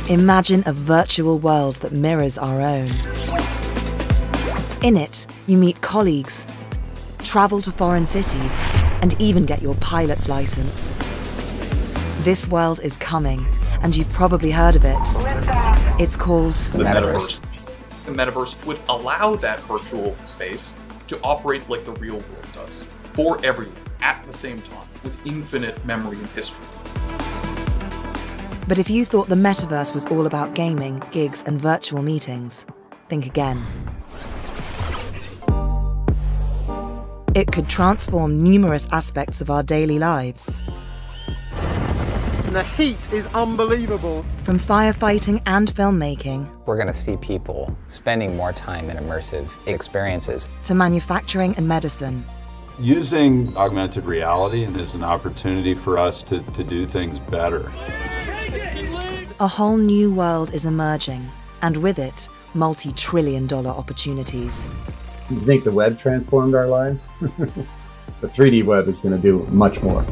Imagine a virtual world that mirrors our own. In it, you meet colleagues, travel to foreign cities, and even get your pilot's license. This world is coming, and you've probably heard of it. It's called the metaverse. The metaverse would allow that virtual space to operate like the real world does, for everyone, at the same time, with infinite memory and history. But if you thought the metaverse was all about gaming, gigs, and virtual meetings, think again. It could transform numerous aspects of our daily lives. The heat is unbelievable. From firefighting and filmmaking. We're going to see people spending more time in immersive experiences. To manufacturing and medicine. Using augmented reality as an opportunity for us to, to do things better. A whole new world is emerging, and with it, multi trillion dollar opportunities. You think the web transformed our lives? the 3D web is going to do much more.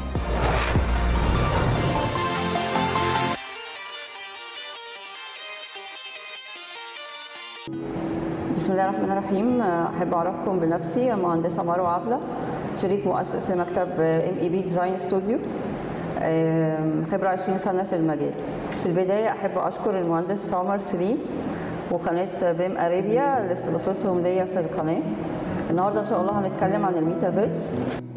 بسم الله الرحمن الرحيم احب اعرفكم بنفسي المهندسه مروه عبله شريك مؤسس لمكتب ام اي بي ديزاين ستوديو خبره 20 سنه في المجال في البدايه احب اشكر المهندس عمر سليم وقناه بيم اريبيا اللي استضافتهم ليا في القناه النهارده ان شاء الله هنتكلم عن الميتافيرس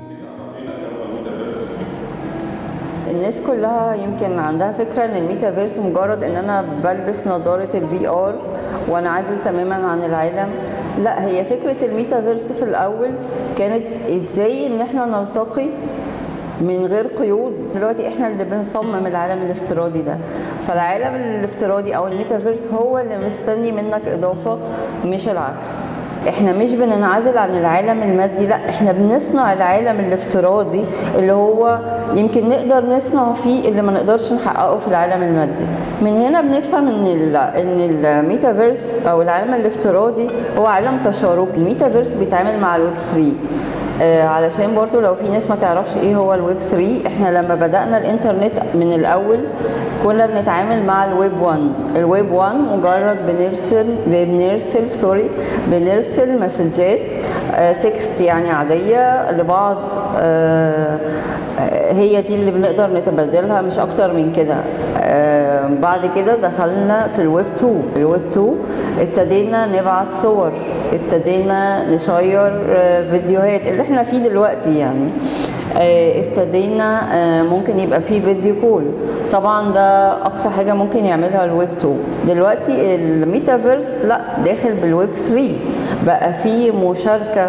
الناس كلها يمكن عندها فكره ان الميتافيرس مجرد ان انا بلبس نظاره الفي ار وانعزل تماما عن العالم لا هي فكره الميتافيرس في الاول كانت ازاي ان احنا نلتقي من غير قيود دلوقتي احنا اللي بنصمم العالم الافتراضي ده فالعالم الافتراضي او الميتافيرس هو اللي مستني منك اضافه مش العكس احنا مش بننعزل عن العالم المادي لا احنا بنصنع العالم الافتراضي اللي هو يمكن نقدر نصنع فيه اللي ما نقدرش نحققه في العالم المادي من هنا بنفهم ان ال ان الميتافيرس او العالم الافتراضي هو عالم تشاركي الميتافيرس بيتعامل مع الويب 3 آه علشان برضو لو في ناس ما تعرفش ايه هو الويب 3 احنا لما بدأنا الانترنت من الاول كنا بنتعامل مع الويب 1 الويب 1 مجرد بنرسل بنرسل سوري بنرسل مسجات آه تكست يعني عادية لبعض آه هي دي اللي بنقدر نتبادلها مش اكتر من كده آه بعد كده دخلنا في الويب 2 الويب 2 ابتدينا نبعت صور ابتدينا نشير آه فيديوهات اللي احنا فيه دلوقتي يعني آه ابتدينا ممكن يبقى فيه فيديو كول طبعا ده اقصى حاجه ممكن يعملها الويب 2 دلوقتي الميتافيرس لا داخل بالويب 3 بقى فيه مشاركه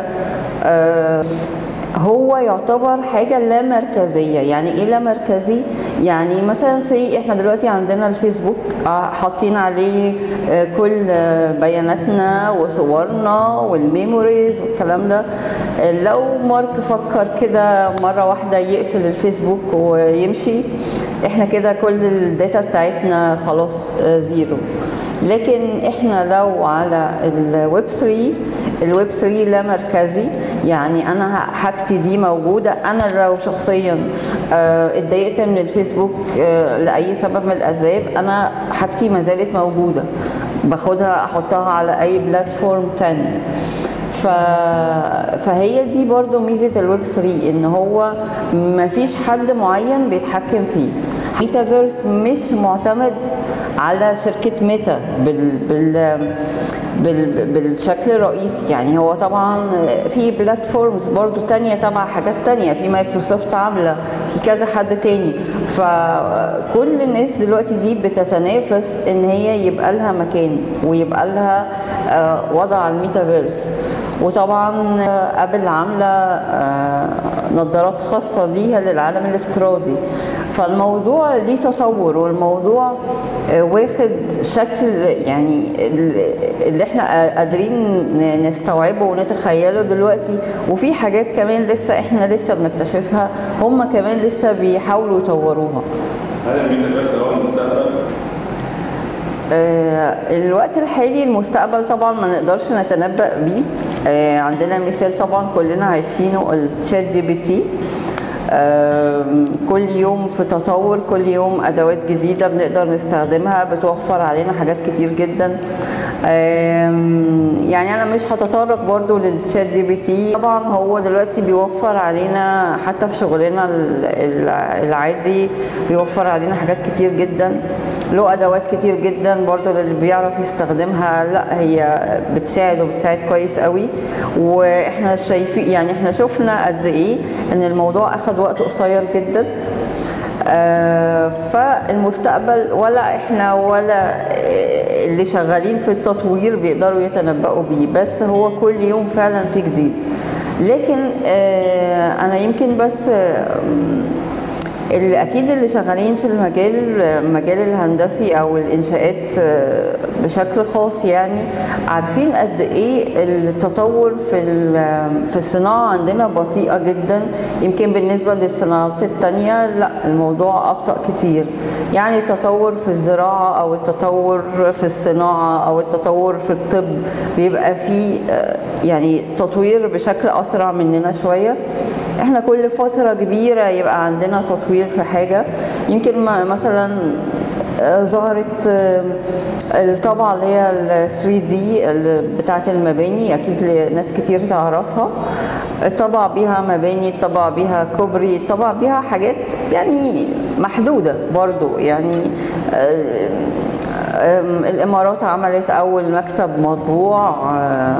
هو يعتبر حاجة لا مركزية يعني ايه لا مركزي يعني مثلا سي احنا دلوقتي عندنا الفيسبوك حاطين عليه كل بياناتنا وصورنا والميموريز والكلام ده لو مارك فكر كده مرة واحدة يقفل الفيسبوك ويمشي احنا كده كل الداتا بتاعتنا خلاص زيرو لكن احنا لو على الويب 3 الويب 3 لا مركزي يعني انا حاجتي دي موجوده انا لو شخصيا اتضايقت من الفيسبوك لاي سبب من الاسباب انا حاجتي ما زالت موجوده باخدها احطها على اي بلاتفورم تاني ف... فهي دي برضو ميزة الويب 3 ان هو مفيش حد معين بيتحكم فيه ميتافيرس مش معتمد على شركة ميتا بال... بال... بال... بالشكل الرئيسي يعني هو طبعا في بلاتفورمز برضو تانية تبع حاجات تانية في مايكروسوفت عاملة في كذا حد تاني فكل الناس دلوقتي دي بتتنافس ان هي يبقى لها مكان ويبقى لها وضع على الميتافيرس وطبعا ابل عامله نظارات خاصه ليها للعالم الافتراضي فالموضوع ليه تطور والموضوع واخد شكل يعني اللي احنا قادرين نستوعبه ونتخيله دلوقتي وفي حاجات كمان لسه احنا لسه بنكتشفها هم كمان لسه بيحاولوا يطوروها هل الميتافيرس هو المستقبل؟ آه الوقت الحالي المستقبل طبعا ما نقدرش نتنبأ بيه آه عندنا مثال طبعا كلنا عارفينه التشات جي بي تي آم، كل يوم في تطور كل يوم ادوات جديده بنقدر نستخدمها بتوفر علينا حاجات كتير جدا آم، يعني انا مش هتطرق برضو للشات جي بي تي طبعا هو دلوقتي بيوفر علينا حتى في شغلنا ال- ال- العادي بيوفر علينا حاجات كتير جدا له ادوات كتير جدا برضو للي بيعرف يستخدمها لا هي بتساعد وبتساعد كويس قوي واحنا شايفين يعني احنا شفنا قد ايه ان الموضوع اخد وقت قصير جدا آه، فالمستقبل ولا احنا ولا آه، اللي شغالين في التطوير بيقدروا يتنبؤوا بيه بس هو كل يوم فعلا في جديد لكن آه، انا يمكن بس آه، اللي اكيد اللي شغالين في المجال المجال الهندسي او الانشاءات آه، بشكل خاص يعني عارفين قد ايه التطور في ال- في الصناعه عندنا بطيئه جدا يمكن بالنسبه للصناعات التانية لا الموضوع ابطا كتير يعني التطور في الزراعه او التطور في الصناعه او التطور في الطب بيبقى فيه آه، يعني تطوير بشكل اسرع مننا شويه احنا كل فترة كبيرة يبقى عندنا تطوير في حاجة يمكن ما- مثلا آه، ظهرت آه، الطبعة اللي هي ال 3D ال- بتاعة المباني أكيد ناس كتير تعرفها طبع بيها مباني طبع بيها كوبري طبع بيها حاجات يعني محدودة برضو يعني آه، آم، الإمارات عملت أول مكتب مطبوع آه،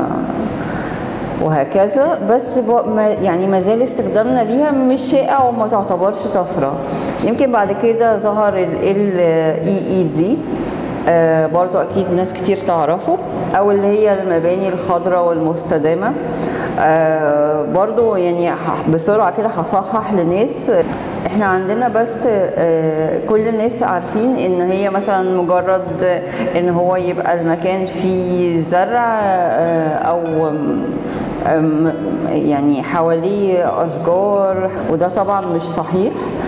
وهكذا بس ب- ما يعني ما زال استخدامنا ليها مش شائع وما تعتبرش طفره يمكن بعد كده ظهر ال اي اي دي برضو اكيد ناس كتير تعرفه او اللي هي المباني الخضراء والمستدامه آه، برضو يعني ه- بسرعه كده هصحح لناس احنا عندنا بس آه، كل الناس عارفين ان هي مثلا مجرد ان هو يبقى المكان فيه زرع آه، او أم- يعني حواليه اشجار وده طبعا مش صحيح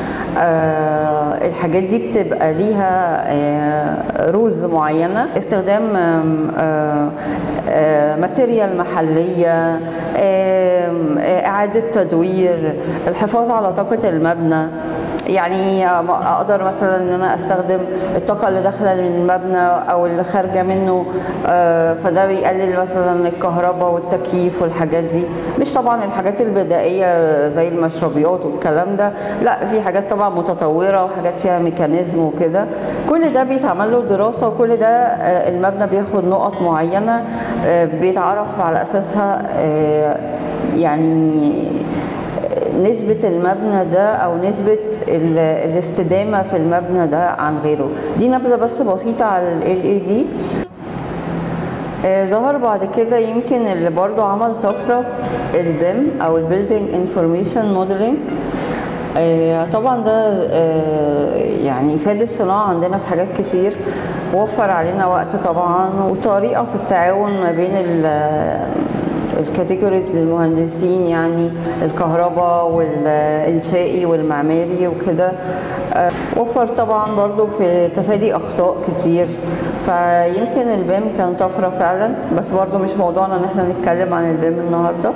آه الحاجات دي بتبقى ليها آه رولز معينه استخدام آم، آه آه ماتيريال محليه آم، آه اعاده تدوير الحفاظ على طاقه المبنى يعني اقدر مثلا ان انا استخدم الطاقه اللي داخله من المبنى او اللي خارجه منه آه، فده بيقلل مثلا الكهرباء والتكييف والحاجات دي مش طبعا الحاجات البدائيه زي المشربيات والكلام ده لا في حاجات طبعا متطوره وحاجات فيها ميكانيزم وكده كل ده بيتعمل له دراسه وكل ده آه، المبنى بياخد نقط معينه آه، بيتعرف على اساسها آه، يعني نسبة المبنى ده أو نسبة ال- الاستدامة في المبنى ده عن غيره دي نبذة بس بسيطة على ال LED آه، ظهر بعد كده يمكن اللي برضو عمل طفرة البيم أو البيلدينج انفورميشن موديلينج طبعا ده آه، يعني فاد الصناعة عندنا في حاجات كتير وفر علينا وقت طبعا وطريقة في التعاون ما بين ال- الكاتيجوريز للمهندسين يعني الكهرباء والإنشائي والمعماري وكده آه، وفر طبعا برضو في تفادي أخطاء كتير فيمكن البيم كان طفرة فعلا بس برضو مش موضوعنا ان احنا نتكلم عن البيم النهارده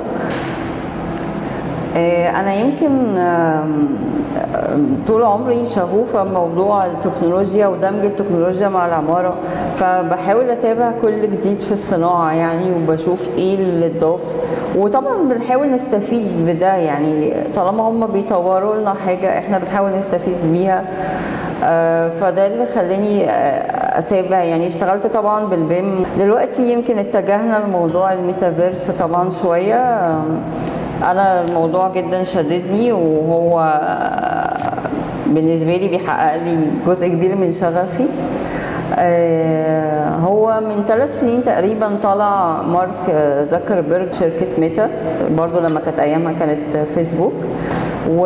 آه، أنا يمكن آم، آم، طول عمري شغوفة بموضوع التكنولوجيا ودمج التكنولوجيا مع العمارة فبحاول أتابع كل جديد في الصناعة يعني وبشوف إيه اللي اتضاف وطبعا بنحاول نستفيد بده يعني طالما هم بيطوروا لنا حاجة إحنا بنحاول نستفيد بيها آه، فده اللي خلاني آه، اتابع يعني اشتغلت طبعا بالبيم دلوقتي يمكن اتجهنا لموضوع الميتافيرس طبعا شويه آم، انا الموضوع جدا شددني وهو بالنسبه لي بيحقق لي جزء كبير من شغفي آه، هو من ثلاث سنين تقريبا طلع مارك آه، زكربرج شركة ميتا برضو لما كانت أيامها كانت فيسبوك و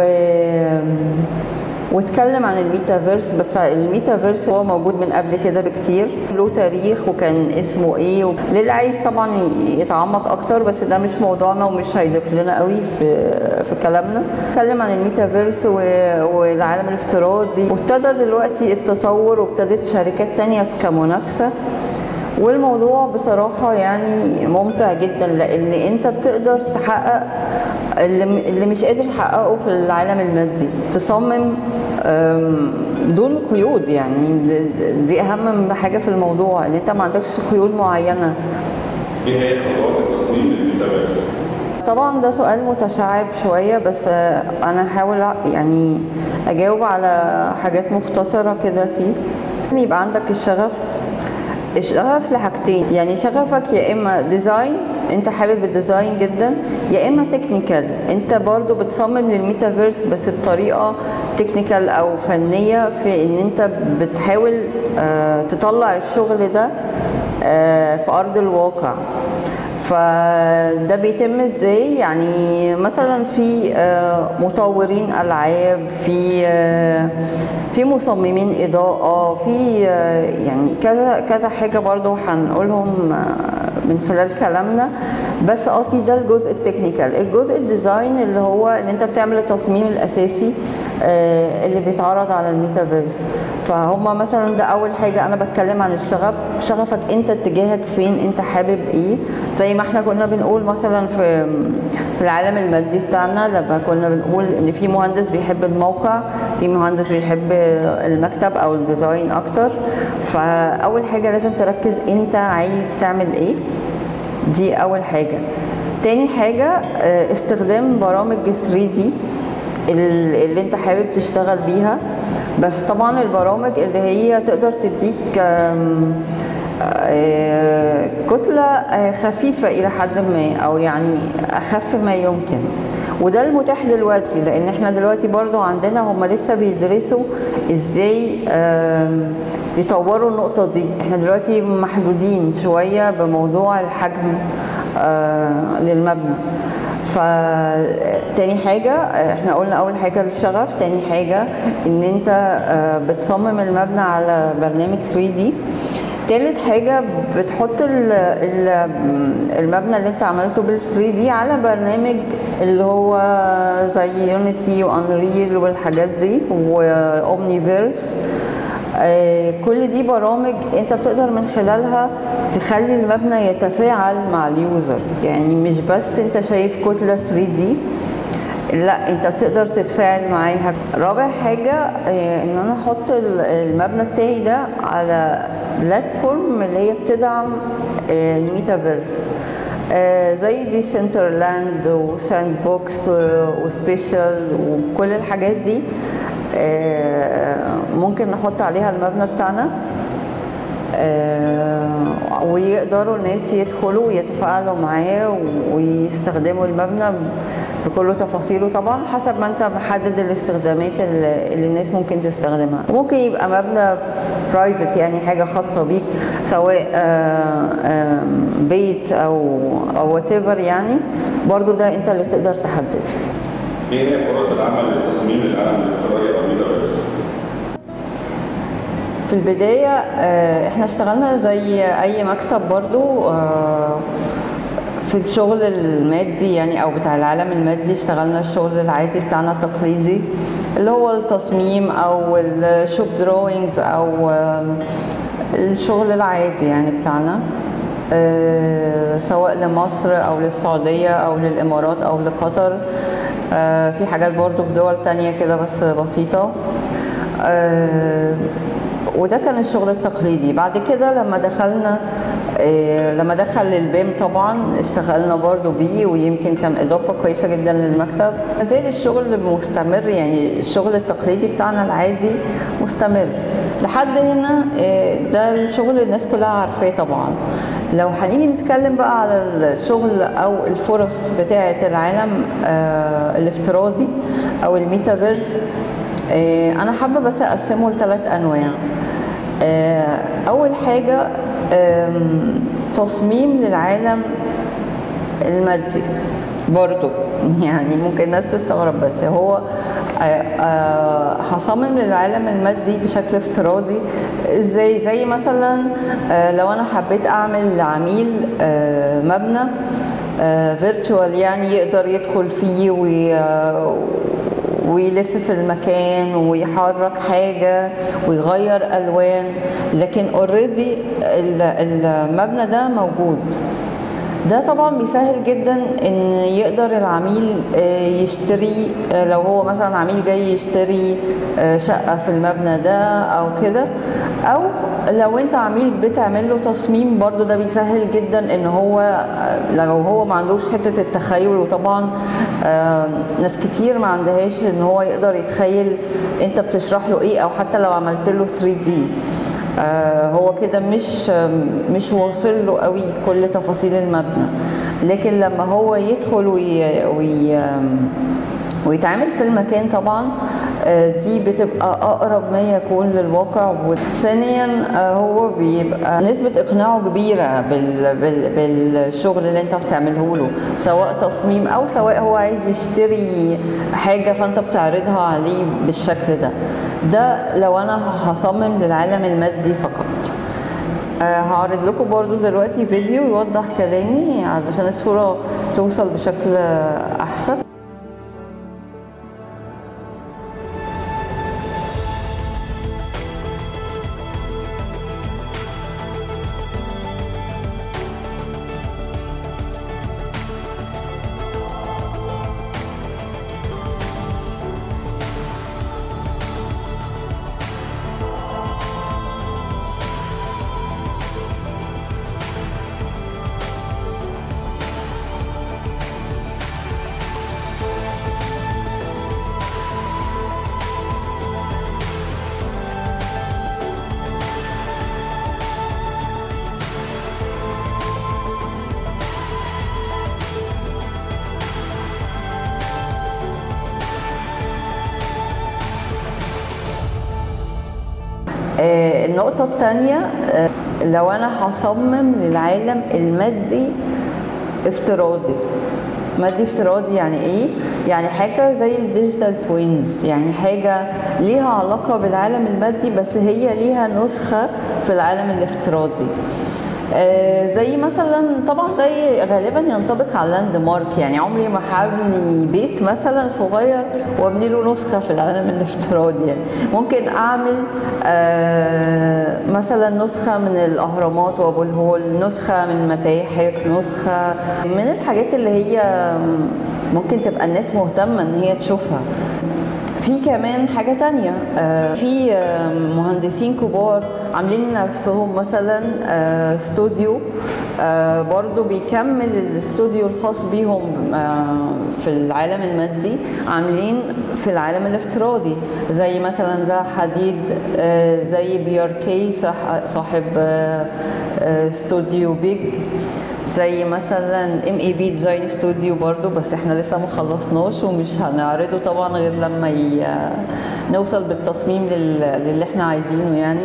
واتكلم عن الميتافيرس بس الميتافيرس هو موجود من قبل كده بكتير له تاريخ وكان اسمه ايه و... للي عايز طبعا يتعمق اكتر بس ده مش موضوعنا ومش هيضيف لنا قوي في في كلامنا اتكلم عن الميتافيرس و... والعالم الافتراضي وابتدى دلوقتي التطور وابتدت شركات تانية كمنافسة والموضوع بصراحة يعني ممتع جدا لأن أنت بتقدر تحقق اللي, اللي مش قادر يحققه في العالم المادي تصمم أم، دون قيود يعني د- دي اهم حاجه في الموضوع ان انت ما عندكش قيود معينه ايه هي خطوات التصميم للميتافيرس؟ طبعا ده سؤال متشعب شوية بس آه، أنا هحاول أ- يعني أجاوب على حاجات مختصرة كده فيه يبقى عندك الشغف الشغف لحاجتين يعني شغفك يا إما ديزاين انت حابب الديزاين جدا يا اما تكنيكال انت برضو بتصمم للميتافيرس بس بطريقه تكنيكال او فنيه في ان انت بتحاول آه، تطلع الشغل ده آه، في ارض الواقع فده بيتم ازاي يعني مثلا في آه، مطورين العاب في آه، في مصممين اضاءه في آه، يعني كذا كذا حاجه برضو هنقولهم آه، من خلال كلامنا بس قصدي ده الجزء التكنيكال الجزء الديزاين اللي هو ان انت بتعمل التصميم الاساسي آه، اللي بيتعرض على الميتافيرس فهم مثلا ده اول حاجه انا بتكلم عن الشغف شغفك انت اتجاهك فين انت حابب ايه زي ما احنا كنا بنقول مثلا في في العالم المادي بتاعنا لما كنا بنقول ان في مهندس بيحب الموقع في مهندس بيحب المكتب او الديزاين اكتر فاول حاجه لازم تركز انت عايز تعمل ايه دي اول حاجه تاني حاجه آه، استخدام برامج 3D ال- اللي انت حابب تشتغل بيها بس طبعا البرامج اللي هي تقدر تديك آم، آه، كتلة آه، خفيفة إلى حد ما أو يعني أخف ما يمكن وده المتاح دلوقتي لأن احنا دلوقتي برضو عندنا هم لسه بيدرسوا ازاي آم، يطوروا النقطة دي احنا دلوقتي محدودين شوية بموضوع الحجم آه، للمبنى فتاني حاجة آه، احنا قلنا أول حاجة الشغف تاني حاجة إن أنت آه، بتصمم المبنى على برنامج 3D تالت حاجة بتحط ال- ال- المبنى اللي انت عملته بال 3D على برنامج اللي هو زي يونيتي وانريل والحاجات دي واومنيفيرس آه، كل دي برامج انت بتقدر من خلالها تخلي المبنى يتفاعل مع اليوزر يعني مش بس انت شايف كتلة 3D لا انت بتقدر تتفاعل معاها رابع حاجة آه، ان انا احط ال- المبنى بتاعي ده على بلاتفورم اللي هي بتدعم آه، الميتافيرس آه، زي دي سنترلاند وساند بوكس وسبيشال وكل الحاجات دي آه، ممكن نحط عليها المبنى بتاعنا آه، ويقدروا الناس يدخلوا ويتفاعلوا معاه ويستخدموا المبنى بكل تفاصيله طبعا حسب ما انت محدد الاستخدامات اللي اللي الناس ممكن تستخدمها ممكن يبقى مبنى برايفت يعني حاجة خاصة بيك سواء آه، آه، بيت او او وات يعني برضو ده انت اللي بتقدر تحدده ايه هي فرص العمل للتصميم للعالم الافتراضي او الميتافيرس؟ في البداية آه، احنا اشتغلنا زي اي مكتب برضو آه، في الشغل المادي يعني او بتاع العالم المادي اشتغلنا الشغل العادي بتاعنا التقليدي اللي هو التصميم او الشوب دروينجز او آم، الشغل العادي يعني بتاعنا آه، سواء لمصر او للسعودية او للامارات او لقطر آه، في حاجات برضو في دول تانية كده بس بسيطة آه، وده كان الشغل التقليدي بعد كده لما دخلنا آه، لما دخل البيم طبعا اشتغلنا برضو بيه ويمكن كان اضافه كويسه جدا للمكتب زي الشغل مستمر يعني الشغل التقليدي بتاعنا العادي مستمر لحد هنا آه، ده الشغل الناس كلها عارفاه طبعا لو هنيجي نتكلم بقى على الشغل او الفرص بتاعه العالم آه، الافتراضي او الميتافيرس آه، انا حابه بس اقسمه لثلاث انواع آه، اول حاجه آم، تصميم للعالم المادي برضو يعني ممكن الناس تستغرب بس هو آه، آه، هصمم للعالم المادي بشكل افتراضي ازاي زي مثلا آه، لو انا حبيت اعمل لعميل آه، مبنى فيرتشوال يعني يقدر يدخل فيه وي ويلف في المكان ويحرك حاجة ويغير ألوان لكن اوريدي المبنى ده موجود ده طبعا بيسهل جدا ان يقدر العميل آه، يشتري آه، لو هو مثلا عميل جاي يشتري آه، شقة في المبنى ده او كده او لو انت عميل بتعمل له تصميم برضو ده بيسهل جدا ان هو آه، لو هو ما عندوش حتة التخيل وطبعا آه، ناس كتير ما عندهاش ان هو يقدر يتخيل انت بتشرح له ايه او حتى لو عملت له 3 دي آه، هو كده مش مش واصل له قوي كل تفاصيل المبنى لكن لما هو يدخل وي وي ويتعامل في المكان طبعا آه، دي بتبقى اقرب ما يكون للواقع ثانيا آه، هو بيبقى نسبة اقناعه كبيرة بال بال بالشغل اللي انت بتعمله له سواء تصميم او سواء هو عايز يشتري حاجة فانت بتعرضها عليه بالشكل ده ده لو انا هصمم للعالم المادي فقط آه، هعرض لكم برضو دلوقتي فيديو يوضح كلامي علشان الصورة توصل بشكل أحسن آه، النقطة التانية آه، لو أنا هصمم للعالم المادي افتراضي مادي افتراضي يعني ايه؟ يعني حاجة زي الديجيتال توينز يعني حاجة ليها علاقة بالعالم المادي بس هي ليها نسخة في العالم الافتراضي آه، زي مثلا طبعا ده غالبا ينطبق على اللاند مارك يعني عمري ما هبني بيت مثلا صغير وابني له نسخه في العالم الافتراضي يعني ممكن اعمل آه، مثلا نسخه من الاهرامات وابو الهول نسخه من المتاحف نسخه من الحاجات اللي هي ممكن تبقى الناس مهتمه ان هي تشوفها في كمان حاجة تانية آه، في آه، مهندسين كبار عاملين نفسهم مثلا آه، استوديو آه، برضو بيكمل الاستوديو الخاص بيهم آه، في العالم المادي عاملين في العالم الافتراضي زي مثلا زها حديد آه، زي بي ار كي صاحب آه، آه، استوديو بيج زي مثلا ام اي بي ديزاين ستوديو برضو بس احنا لسه ما خلصناش ومش هنعرضه طبعا غير لما ي... نوصل بالتصميم لل... للي احنا عايزينه يعني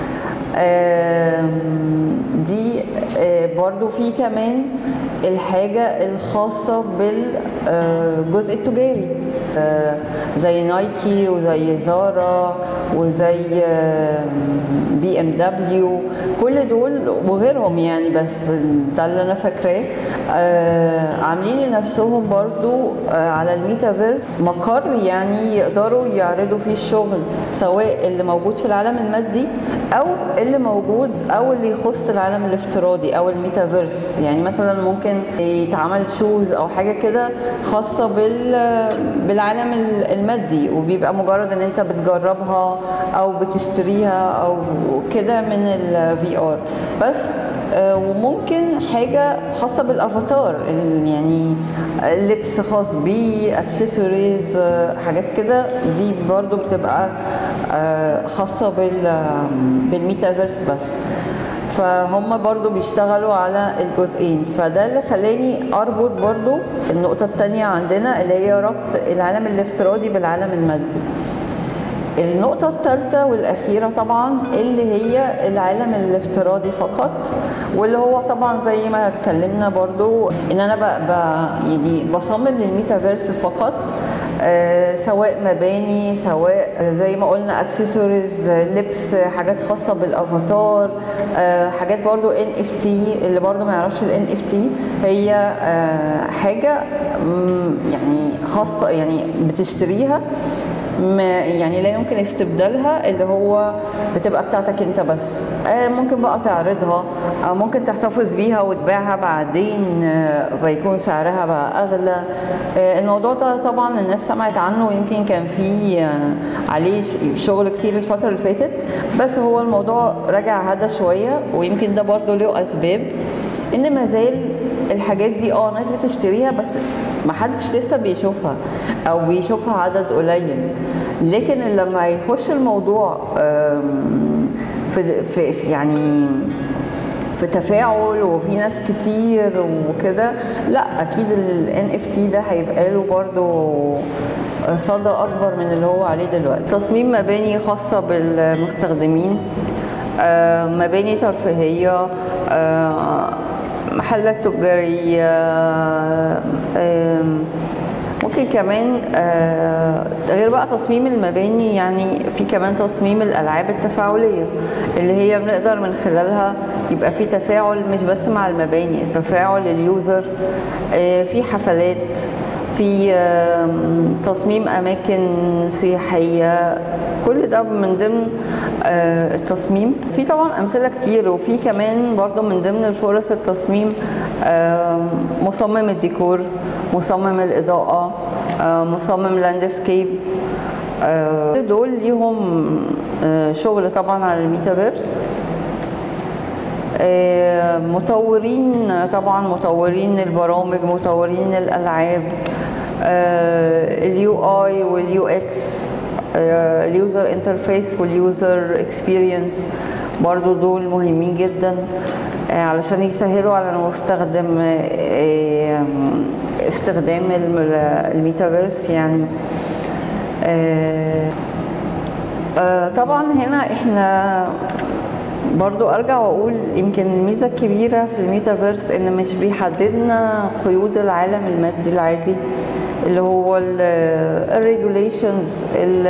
آم، دي آه، برضو في كمان الحاجة الخاصة بالجزء التجاري آه، زي نايكي وزي زارا وزي بي ام دبليو كل دول وغيرهم يعني بس ده اللي انا فاكراه آه، عاملين لنفسهم برضو آه، على الميتافيرس مقر يعني يقدروا يعرضوا فيه الشغل سواء اللي موجود في العالم المادي او اللي موجود او اللي يخص العالم الافتراضي او الميتافيرس يعني مثلا ممكن يتعمل شوز او حاجه كده خاصه بال بالعالم المادي وبيبقى مجرد ان انت بتجربها او بتشتريها او كده من الفي ار بس آه، وممكن حاجه خاصه بالافاتار ال- يعني لبس خاص بيه اكسسوارز حاجات كده دي برضو بتبقى آه، خاصه بال بالميتافيرس بس فهم برضو بيشتغلوا على الجزئين فده اللي خلاني اربط برضو النقطة التانية عندنا اللي هي ربط العالم الافتراضي بالعالم المادي النقطة الثالثة والأخيرة طبعا اللي هي العالم الافتراضي فقط واللي هو طبعا زي ما اتكلمنا برضو ان انا ب... ب... يعني بصمم للميتافيرس فقط آه سواء مباني سواء زي ما قلنا اكسسوارز لبس حاجات خاصة بالافاتار آه حاجات برضو ان اف تي اللي برضو ما يعرفش الان اف تي هي آه حاجة مم، يعني خاصة يعني بتشتريها ما يعني لا يمكن استبدالها اللي هو بتبقى بتاعتك انت بس آه، ممكن بقى تعرضها او ممكن تحتفظ بيها وتبيعها بعدين آه، فيكون سعرها بقى اغلى آه، الموضوع ده طبعا الناس سمعت عنه ويمكن كان في آه، عليه ش- شغل كتير الفترة اللي فاتت بس هو الموضوع رجع هدى شوية ويمكن ده برضه له اسباب ان ما زال الحاجات دي اه ناس بتشتريها بس ما حدش لسه بيشوفها او بيشوفها عدد قليل لكن لما يخش الموضوع آم، في, في في- يعني في تفاعل وفي ناس كتير وكده لا اكيد ال NFT ده هيبقى له برضو صدى اكبر من اللي هو عليه دلوقتي تصميم مباني خاصة بالمستخدمين آه، مباني ترفيهية آه، محلات تجارية آم، ممكن كمان آه، غير بقى تصميم المباني يعني في كمان تصميم الألعاب التفاعلية اللي هي بنقدر من خلالها يبقى في تفاعل مش بس مع المباني تفاعل اليوزر آه، في حفلات في آم، تصميم أماكن سياحية كل ده من ضمن آه، التصميم في طبعا أمثلة كتير وفي كمان برضو من ضمن الفرص التصميم آم، مصمم الديكور مصمم الإضاءة آه، مصمم لاندسكيب آه، دول ليهم آه، شغل طبعا على الميتافيرس آه، مطورين طبعا مطورين البرامج مطورين الالعاب اليو اي واليو اكس اليوزر انترفيس واليوزر اكسبيرينس برضو دول مهمين جدا آه، علشان يسهلوا على المستخدم آه، استخدام الم- الميتافيرس يعني آه، آه، طبعا هنا احنا برضو ارجع واقول يمكن الميزه الكبيره في الميتافيرس ان مش بيحددنا قيود العالم المادي العادي اللي هو الريجوليشنز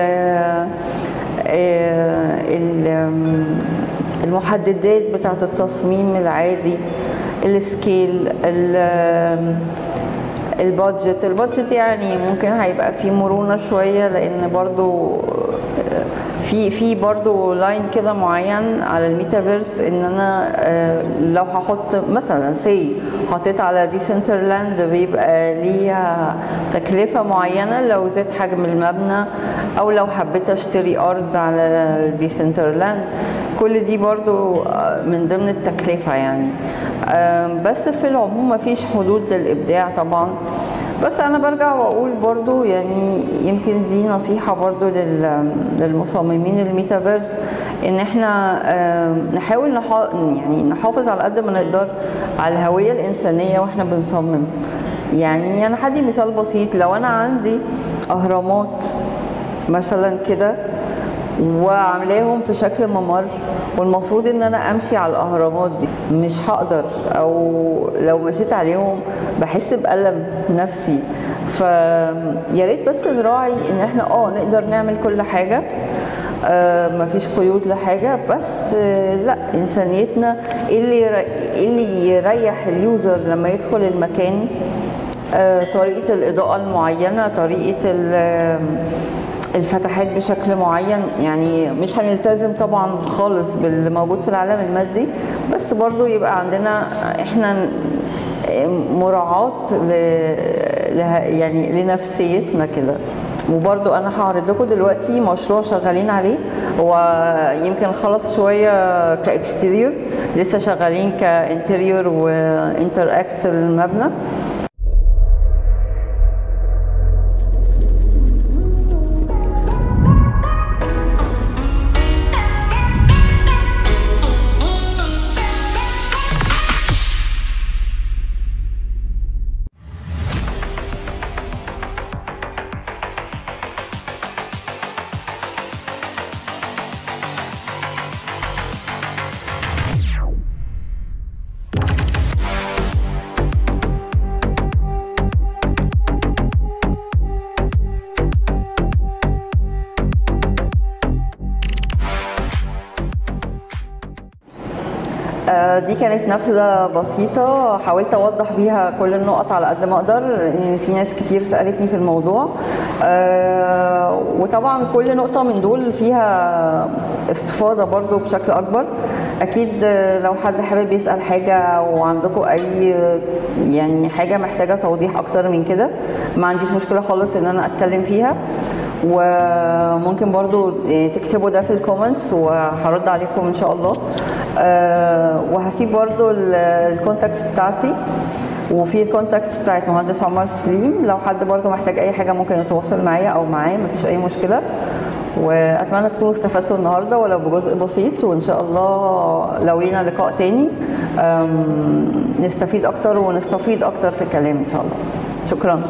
المحددات بتاعه التصميم العادي السكيل ال- البادجت البادجت يعني ممكن هيبقى فيه مرونة شوية لأن برضو في في برضو لاين كده معين على الميتافيرس ان انا آه، لو هحط مثلا سي حطيت على ديسنترلاند بيبقى ليها تكلفة معينة لو زاد حجم المبنى او لو حبيت اشتري ارض على ديسنترلاند كل دي برضو آه، من ضمن التكلفة يعني آم، بس في العموم مفيش حدود للإبداع طبعا بس أنا برجع وأقول برضو يعني يمكن دي نصيحة برضو لل- للمصممين الميتافيرس إن إحنا آم، نحاول نحا يعني نحافظ على قد ما نقدر على الهوية الإنسانية وإحنا بنصمم يعني أنا هدي مثال بسيط لو أنا عندي أهرامات مثلا كده وعاملاهم في شكل ممر والمفروض ان انا امشي على الاهرامات دي مش هقدر او لو مشيت عليهم بحس بألم نفسي فيا ريت بس نراعي ان احنا اه نقدر نعمل كل حاجه آه مفيش قيود لحاجه بس آه لا انسانيتنا إيه اللي ير- إيه اللي يريح اليوزر لما يدخل المكان آه، طريقة الإضاءة المعينة طريقة ال- الفتحات بشكل معين يعني مش هنلتزم طبعا خالص باللي موجود في العالم المادي بس برضو يبقى عندنا احنا مراعاة ل... له... يعني لنفسيتنا كده وبرضو انا هعرض لكم دلوقتي مشروع شغالين عليه هو يمكن خلص شويه كاكستيريور لسه شغالين كانتريور وانتر اكت المبنى آه، دي كانت نبذة بسيطة حاولت أوضح بيها كل النقط على قد ما أقدر لأن في ناس كتير سألتني في الموضوع آه، وطبعا كل نقطة من دول فيها استفاضة برضو بشكل أكبر أكيد آه، لو حد حابب يسأل حاجة أو عندكم أي يعني حاجة محتاجة توضيح أكتر من كده ما عنديش مشكلة خالص إن أنا أتكلم فيها وممكن برضو تكتبوا ده في الكومنتس وهرد عليكم ان شاء الله آه، وهسيب برضو ال- الكونتاكتس بتاعتي وفي الكونتاكتس بتاعت مهندس عمر سليم لو حد برضو محتاج اي حاجه ممكن يتواصل معايا او معاه مفيش اي مشكله واتمنى تكونوا استفدتوا النهارده ولو بجزء بسيط وان شاء الله لو لينا لقاء تاني أم، نستفيد اكتر ونستفيد اكتر في الكلام ان شاء الله شكرا